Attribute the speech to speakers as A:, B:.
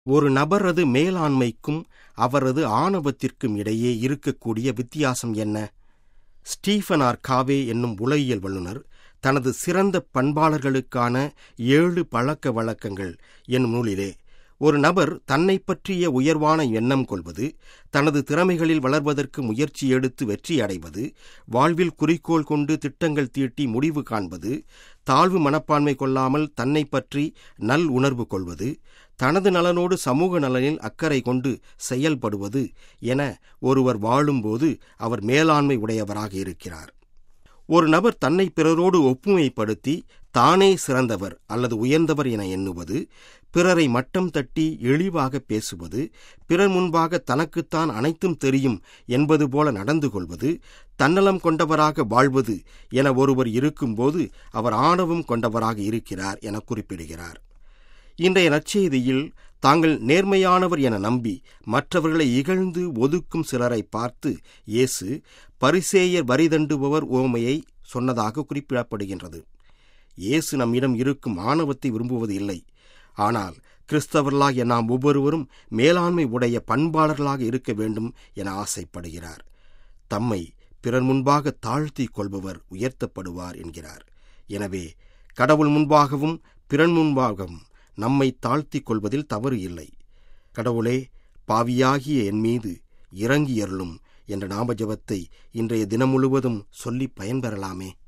A: ஒரு நபரது மேலாண்மைக்கும் அவரது ஆணவத்திற்கும் இடையே இருக்கக்கூடிய வித்தியாசம் என்ன ஸ்டீஃபன் ஆர் காவே என்னும் உலகியல் வல்லுநர் தனது சிறந்த பண்பாளர்களுக்கான ஏழு பழக்க வழக்கங்கள் என்னும் நூலிலே ஒரு நபர் தன்னை பற்றிய உயர்வான எண்ணம் கொள்வது தனது திறமைகளில் வளர்வதற்கு முயற்சி எடுத்து வெற்றி அடைவது வாழ்வில் குறிக்கோள் கொண்டு திட்டங்கள் தீட்டி முடிவு காண்பது தாழ்வு மனப்பான்மை கொள்ளாமல் தன்னை பற்றி நல் உணர்வு கொள்வது தனது நலனோடு சமூக நலனில் அக்கறை கொண்டு செயல்படுவது என ஒருவர் வாழும்போது அவர் மேலாண்மை உடையவராக இருக்கிறார் ஒரு நபர் தன்னை பிறரோடு ஒப்புமைப்படுத்தி தானே சிறந்தவர் அல்லது உயர்ந்தவர் என எண்ணுவது பிறரை மட்டம் தட்டி இழிவாக பேசுவது பிறர் முன்பாக தனக்குத்தான் அனைத்தும் தெரியும் என்பது போல நடந்து கொள்வது தன்னலம் கொண்டவராக வாழ்வது என ஒருவர் இருக்கும்போது அவர் ஆணவம் கொண்டவராக இருக்கிறார் என குறிப்பிடுகிறார் இன்றைய நற்செய்தியில் தாங்கள் நேர்மையானவர் என நம்பி மற்றவர்களை இகழ்ந்து ஒதுக்கும் சிலரை பார்த்து இயேசு பரிசேயர் வரிதண்டுபவர் ஓமையை சொன்னதாக குறிப்பிடப்படுகின்றது இயேசு நம்மிடம் இருக்கும் ஆணவத்தை விரும்புவது இல்லை ஆனால் கிறிஸ்தவர்களாகிய நாம் ஒவ்வொருவரும் மேலாண்மை உடைய பண்பாளர்களாக இருக்க வேண்டும் என ஆசைப்படுகிறார் தம்மை பிறர் முன்பாக தாழ்த்தி கொள்பவர் உயர்த்தப்படுவார் என்கிறார் எனவே கடவுள் முன்பாகவும் பிறன் முன்பாகவும் நம்மை தாழ்த்திக் கொள்வதில் தவறு இல்லை கடவுளே பாவியாகிய என் மீது இறங்கி அருளும் என்ற நாமஜபத்தை இன்றைய தினம் முழுவதும் சொல்லி பயன்பெறலாமே